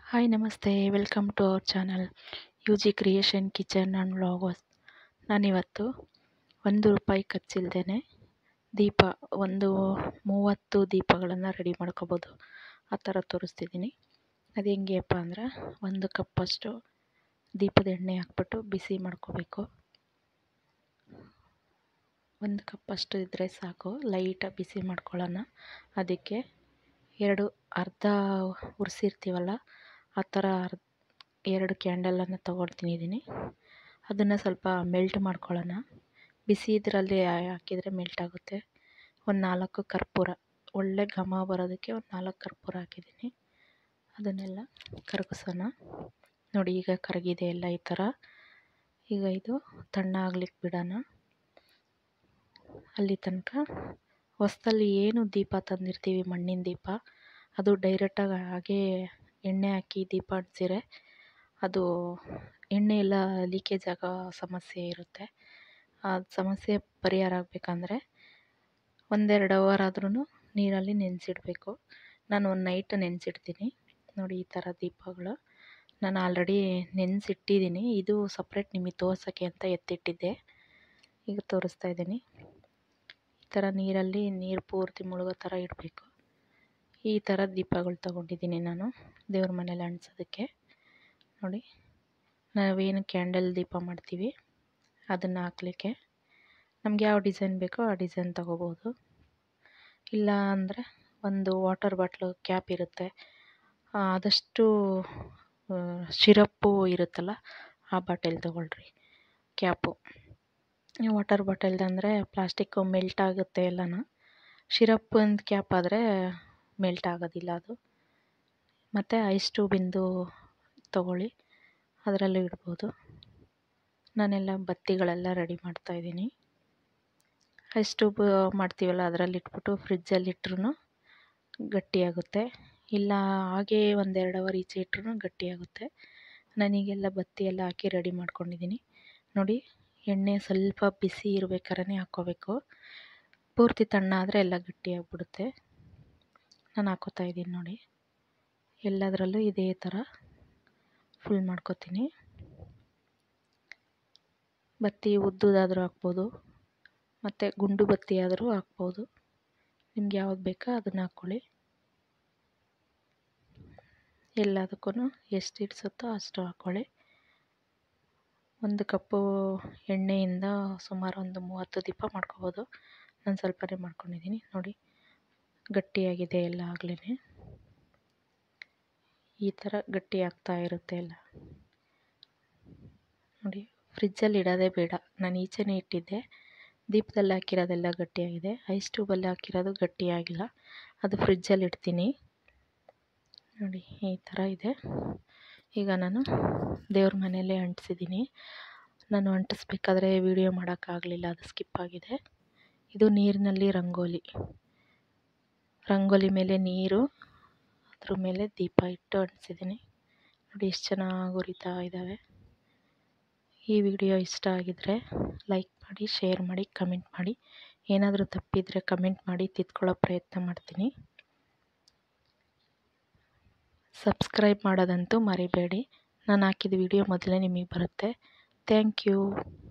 hi ನಮಸ್ತೆ welcome to our channel U G creation kitchen and vloggers ನಾನಿವತ್ತು ಒಂದು ರೂಪಾಯಿ ಖರ್ಚಿಲ್ದೇ ದೀಪ ಒಂದು ಮೂವತ್ತು ದೀಪಗಳನ್ನು ರೆಡಿ ಮಾಡ್ಕೋಬೋದು ಆ ಥರ ತೋರಿಸ್ತಿದ್ದೀನಿ ಅದು ಹೆಂಗೆಪ್ಪ ಅಂದ್ರೆ ಒಂದು ಕಪ್ಪಷ್ಟು ದೀಪದ ಎಣ್ಣೆ ಹಾಕ್ಬಿಟ್ಟು ಬಿಸಿ ಮಾಡ್ಕೋಬೇಕು ಒಂದು ಕಪ್ಪಷ್ಟು ಇದ್ದರೆ ಸಾಕು ಲೈಟಾಗಿ ಬಿಸಿ ಮಾಡ್ಕೊಳ್ಳೋಣ ಅದಕ್ಕೆ ಎರಡು ಅರ್ಧ ಉರಿಸಿರ್ತೀವಲ್ಲ ಆ ಥರ ಅರ್ ಎರಡು ಕ್ಯಾಂಡಲನ್ನು ತೊಗೊಳ್ತಿದ್ದೀನಿ ಅದನ್ನು ಸ್ವಲ್ಪ ಮೆಲ್ಟ್ ಮಾಡ್ಕೊಳ್ಳೋಣ ಬಿಸಿ ಇದರಲ್ಲಿ ಹಾಕಿದರೆ ಮೆಲ್ಟ್ ಆಗುತ್ತೆ ಒಂದು ನಾಲ್ಕು ಕರ್ಪೂರ ಒಳ್ಳೆ ಘಮ ಬರೋದಕ್ಕೆ ಒಂದು ನಾಲ್ಕು ಕರ್ಪೂರ ಹಾಕಿದ್ದೀನಿ ಅದನ್ನೆಲ್ಲ ಕರಗಿಸೋಣ ನೋಡಿ ಈಗ ಕರಗಿದೆ ಎಲ್ಲ ಈ ಥರ ಈಗ ಇದು ತಣ್ಣಗಾಗ್ಲಿಕ್ಕೆ ಬಿಡೋಣ ಅಲ್ಲಿ ತನಕ ಹೊಸ್ದಲ್ಲಿ ಏನು ದೀಪ ತಂದಿರ್ತೀವಿ ಮಣ್ಣಿನ ದೀಪ ಅದು ಡೈರೆಕ್ಟಾಗಿ ಹಾಗೇ ಎಣ್ಣೆ ಹಾಕಿ ದೀಪ ಅಂಟಿಸಿದ್ರೆ ಅದು ಎಣ್ಣೆ ಎಲ್ಲ ಲೀಕೇಜ್ ಆಗೋ ಸಮಸ್ಯೆ ಇರುತ್ತೆ ಆ ಸಮಸ್ಯೆ ಪರಿಹಾರ ಆಗಬೇಕಂದ್ರೆ ಒಂದೆರಡು ಅವರ್ ಆದ್ರೂ ನೀರಲ್ಲಿ ನೆನೆಸಿಡ್ಬೇಕು ನಾನು ಒಂದು ನೈಟ್ ನೆನೆಸಿಡ್ತೀನಿ ನೋಡಿ ಈ ಥರ ದೀಪಗಳು ನಾನು ಆಲ್ರೆಡಿ ನೆನೆಸಿಟ್ಟಿದ್ದೀನಿ ಇದು ಸಪ್ರೇಟ್ ನಿಮಗೆ ತೋರ್ಸೋಕ್ಕೆ ಅಂತ ಎತ್ತಿಟ್ಟಿದ್ದೆ ಈಗ ತೋರಿಸ್ತಾ ಇದ್ದೀನಿ ಈ ಥರ ನೀರಲ್ಲಿ ನೀರು ಪೂರ್ತಿ ಮುಳುಗೋ ಥರ ಇಡಬೇಕು ಈ ಥರ ದೀಪಗಳು ತೊಗೊಂಡಿದ್ದೀನಿ ನಾನು ದೇವ್ರ ಮನೇಲಿ ಅಂಟಿಸೋದಕ್ಕೆ ನೋಡಿ ನಾವೇನು ಕ್ಯಾಂಡಲ್ ದೀಪ ಮಾಡ್ತೀವಿ ಅದನ್ನು ಹಾಕ್ಲಿಕ್ಕೆ ನಮ್ಗೆ ಯಾವ ಡಿಸೈನ್ ಬೇಕೋ ಆ ಡಿಸೈನ್ ತೊಗೋಬೋದು ಇಲ್ಲ ಅಂದರೆ ಒಂದು ವಾಟರ್ ಬಾಟ್ಲು ಕ್ಯಾಪ್ ಇರುತ್ತೆ ಆದಷ್ಟು ಶಿರಪ್ಪು ಇರುತ್ತಲ್ಲ ಆ ಬಾಟಲ್ ತೊಗೊಳ್ರಿ ಕ್ಯಾಪು ವಾಟರ್ ಬಾಟಲ್ದಂದರೆ ಪ್ಲಾಸ್ಟಿಕ್ಕು ಮೆಲ್ಟ್ ಆಗುತ್ತೆ ಎಲ್ಲನೂ ಶಿರಪ್ಪಂದು ಕ್ಯಾಪ್ ಆದರೆ ಮೆಲ್ಟ್ ಆಗೋದಿಲ್ಲ ಅದು ಮತ್ತು ಐಸ್ ಟ್ಯೂಬಿಂದು ತೊಗೊಳ್ಳಿ ಅದರಲ್ಲೂ ಇಡ್ಬೋದು ನಾನೆಲ್ಲ ಬತ್ತಿಗಳೆಲ್ಲ ರೆಡಿ ಮಾಡ್ತಾಯಿದ್ದೀನಿ ಐಸ್ ಟ್ಯೂಬ್ ಮಾಡ್ತೀವಲ್ಲ ಅದರಲ್ಲಿ ಇಟ್ಬಿಟ್ಟು ಫ್ರಿಜ್ಜಲ್ಲಿ ಇಟ್ರೂ ಗಟ್ಟಿಯಾಗುತ್ತೆ ಇಲ್ಲ ಹಾಗೇ ಒಂದೆರಡು ಅವರ್ ಈಚೆ ಇಟ್ರೂ ಗಟ್ಟಿಯಾಗುತ್ತೆ ನಾನೀಗೆಲ್ಲ ಬತ್ತಿ ಎಲ್ಲ ಹಾಕಿ ರೆಡಿ ಮಾಡ್ಕೊಂಡಿದ್ದೀನಿ ನೋಡಿ ಎಣ್ಣೆ ಸ್ವಲ್ಪ ಬಿಸಿ ಇರ್ಬೇಕಾದ್ರೆ ಹಾಕ್ಕೋಬೇಕು ಪೂರ್ತಿ ತಣ್ಣಾದರೆ ಎಲ್ಲ ಗಟ್ಟಿಯಾಗಿಬಿಡುತ್ತೆ ನಾನು ಹಾಕ್ಕೋತಾ ಇದ್ದೀನಿ ನೋಡಿ ಎಲ್ಲದರಲ್ಲೂ ಇದೇ ಥರ ಫುಲ್ ಮಾಡ್ಕೋತೀನಿ ಬತ್ತಿ ಉದ್ದುದಾದರೂ ಹಾಕ್ಬೋದು ಮತ್ತು ಗುಂಡು ಬತ್ತಿ ಆದರೂ ಹಾಕ್ಬೋದು ನಿಮ್ಗೆ ಯಾವ್ದು ಬೇಕೋ ಅದನ್ನು ಹಾಕ್ಕೊಳ್ಳಿ ಎಲ್ಲದಕ್ಕೂ ಎಷ್ಟು ಹಿಡ್ಸುತ್ತೋ ಅಷ್ಟು ಹಾಕ್ಕೊಳ್ಳಿ ಒಂದು ಕಪ್ಪು ಎಣ್ಣೆಯಿಂದ ಸುಮಾರು ಒಂದು ಮೂವತ್ತು ದೀಪ ಮಾಡ್ಕೋಬೋದು ನಾನು ಸ್ವಲ್ಪನೇ ಮಾಡ್ಕೊಂಡಿದ್ದೀನಿ ನೋಡಿ ಗಟ್ಟಿಯಾಗಿದೆ ಎಲ್ಲ ಆಗಲೇ ಈ ಥರ ಗಟ್ಟಿ ಆಗ್ತಾ ಇರುತ್ತೆ ಎಲ್ಲ ನೋಡಿ ಫ್ರಿಜ್ಜಲ್ಲಿ ಇಡೋದೇ ಬೇಡ ನಾನು ಈಚೆನೇ ಇಟ್ಟಿದ್ದೆ ದೀಪದಲ್ಲಿ ಹಾಕಿರೋದೆಲ್ಲ ಗಟ್ಟಿಯಾಗಿದೆ ಐಸ್ ಟ್ಯೂಬಲ್ಲಿ ಹಾಕಿರೋದು ಗಟ್ಟಿಯಾಗಿಲ್ಲ ಅದು ಫ್ರಿಜ್ಜಲ್ಲಿ ಇಡ್ತೀನಿ ನೋಡಿ ಈ ಥರ ಇದೆ ಈಗ ನಾನು ದೇವ್ರ ಮನೆಯಲ್ಲೇ ಅಂಟಿಸಿದ್ದೀನಿ ನಾನು ಅಂಟಿಸ್ಬೇಕಾದ್ರೆ ವಿಡಿಯೋ ಮಾಡೋಕ್ಕಾಗಲಿಲ್ಲ ಅದು ಸ್ಕಿಪ್ ಆಗಿದೆ ಇದು ನೀರಿನಲ್ಲಿ ರಂಗೋಲಿ ರಂಗೋಲಿ ಮೇಲೆ ನೀರು ಅದ್ರ ಮೇಲೆ ದೀಪ ಇಟ್ಟು ಅಂಟಿಸಿದ್ದೀನಿ ನೋಡಿ ಎಷ್ಟು ಚೆನ್ನಾಗಿ ಉರಿತಾ ಇದ್ದಾವೆ ಈ ವಿಡಿಯೋ ಇಷ್ಟ ಆಗಿದರೆ ಲೈಕ್ ಮಾಡಿ ಶೇರ್ ಮಾಡಿ ಕಮೆಂಟ್ ಮಾಡಿ ಏನಾದರೂ ತಪ್ಪಿದರೆ ಕಮೆಂಟ್ ಮಾಡಿ ತಿದ್ಕೊಳ್ಳೋ ಪ್ರಯತ್ನ ಮಾಡ್ತೀನಿ ಸಬ್ಸ್ಕ್ರೈಬ್ ಮಾಡೋದಂತೂ ಮರಿಬೇಡಿ ನಾನು ಹಾಕಿದ ವಿಡಿಯೋ ಮೊದಲೇ ನಿಮಗೆ ಬರುತ್ತೆ ಥ್ಯಾಂಕ್ ಯು